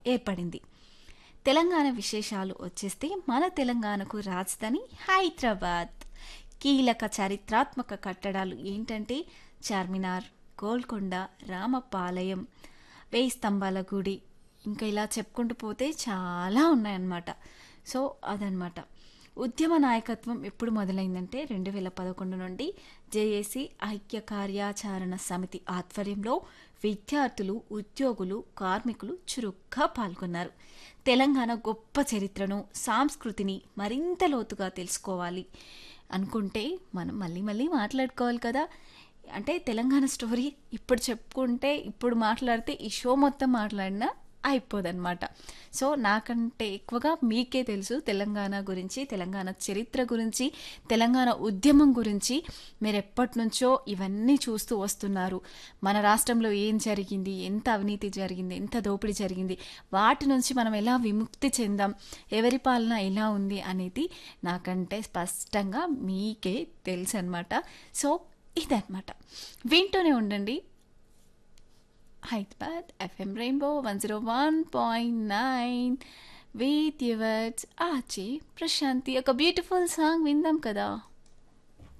ఏర్పడింది తెలంగాణ విశేషాలు వచ్చేస్తే మన తెలంగాణకు రాజధాని హైదరాబాద్ కీలక చారిత్రాత్మక కట్టడాలు ఏంటంటే చార్మినార్ గోల్కొండ రామపాలయం వేయి స్తంభాల గుడి ఇంకా ఇలా చెప్పుకుంటూ పోతే చాలా ఉన్నాయన్నమాట సో అదనమాట ఉద్యమ నాయకత్వం ఎప్పుడు మొదలైందంటే రెండు వేల పదకొండు నుండి జేఏసీ ఐక్య కార్యాచరణ సమితి ఆధ్వర్యంలో విద్యార్థులు ఉద్యోగులు కార్మికులు చురుగ్గా పాల్గొన్నారు తెలంగాణ గొప్ప చరిత్రను సంస్కృతిని మరింత లోతుగా తెలుసుకోవాలి అనుకుంటే మనం మళ్ళీ మళ్ళీ మాట్లాడుకోవాలి కదా అంటే తెలంగాణ స్టోరీ ఇప్పుడు చెప్పుకుంటే ఇప్పుడు మాట్లాడితే ఈ షో మొత్తం మాట్లాడినా అయిపోదన్నమాట సో నాకంటే ఎక్కువగా మీకే తెలుసు తెలంగాణ గురించి తెలంగాణ చరిత్ర గురించి తెలంగాణ ఉద్యమం గురించి మీరు ఎప్పటి నుంచో ఇవన్నీ చూస్తూ వస్తున్నారు మన రాష్ట్రంలో ఏం జరిగింది ఎంత అవినీతి జరిగింది ఎంత దోపిడీ జరిగింది వాటి నుంచి మనం ఎలా విముక్తి చెందాం ఎవరి పాలన ఎలా ఉంది అనేది నాకంటే స్పష్టంగా మీకే తెలుసు అనమాట సో ఇదన్నమాట వింటూనే ఉండండి Hyderabad FM rainbow one zero one point nine with yours Achi Prashanti ఒక బ్యూటిఫుల్ సాంగ్ విందాం కదా